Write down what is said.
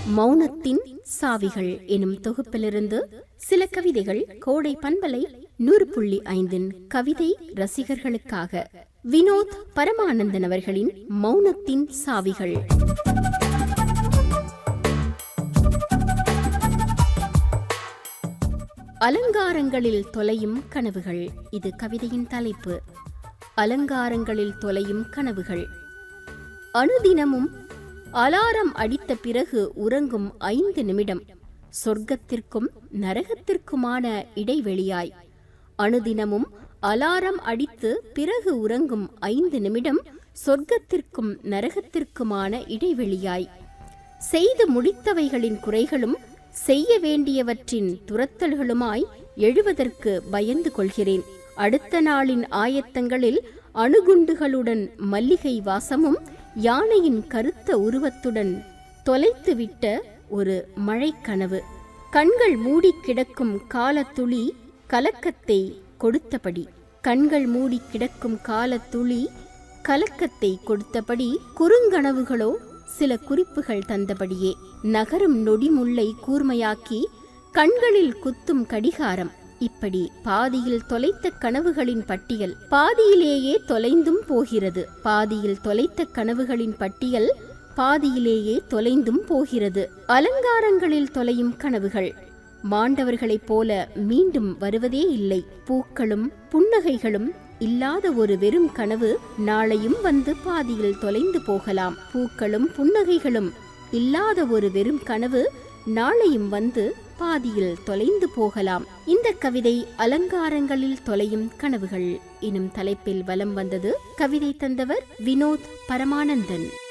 மௌனத்தின் சாவிகள் எனும் தொகுப்பிலிருந்து சில கவிதைகள் கோடை பண்பலை நூறு புள்ளி ஐந்தின் கவிதை ரசிகர்களுக்காக வினோத் பரமானந்தன் அவர்களின் மௌனத்தின் சாவிகள் அலங்காரங்களில் தொலையும் கனவுகள் இது கவிதையின் தலைப்பு அலங்காரங்களில் தொலையும் கனவுகள் அனுதினமும் அலாரம் அடித்த பிறகு உறங்கும் ஐந்து நிமிடம் சொர்க்கத்திற்கும் நரகத்திற்குமான இடைவெளியாய் அனுதினமும் அலாரம் அடித்து பிறகு உறங்கும் ஐந்து நிமிடம் சொர்க்கத்திற்கும் நரகத்திற்குமான இடைவெளியாய் செய்து முடித்தவைகளின் குறைகளும் செய்ய வேண்டியவற்றின் துரத்தல்களுமாய் எழுவதற்கு பயந்து கொள்கிறேன் அடுத்த நாளின் ஆயத்தங்களில் அணுகுண்டுகளுடன் மல்லிகை வாசமும் யானையின் கருத்த உருவத்துடன் தொலைத்துவிட்ட ஒரு மழைக்கனவு கண்கள் மூடி கிடக்கும் காலத்துளி கலக்கத்தை கொடுத்தபடி கண்கள் மூடி கிடக்கும் காலத்துளி கலக்கத்தை கொடுத்தபடி குறுங்கனவுகளோ சில குறிப்புகள் தந்தபடியே நகரும் நொடிமுல்லை கூர்மையாக்கி கண்களில் குத்தும் கடிகாரம் இப்படி பாதியில் தொலைத்த கனவுகளின் பட்டியல் பாதியிலேயே தொலைந்தும் போகிறது பாதியில் தொலைத்த கனவுகளின் பட்டியல் பாதியிலேயே தொலைந்தும் போகிறது அலங்காரங்களில் தொலையும் கனவுகள் மாண்டவர்களைப் போல மீண்டும் வருவதே இல்லை பூக்களும் புன்னகைகளும் இல்லாத ஒரு வெறும் கனவு நாளையும் வந்து பாதியில் தொலைந்து போகலாம் பூக்களும் புன்னகைகளும் இல்லாத ஒரு வெறும் கனவு நாளையும் வந்து பாதியில் தொலைந்து போகலாம் இந்த கவிதை அலங்காரங்களில் தொலையும் கனவுகள் எனும் தலைப்பில் வலம் வந்தது கவிதை தந்தவர் வினோத் பரமானந்தன்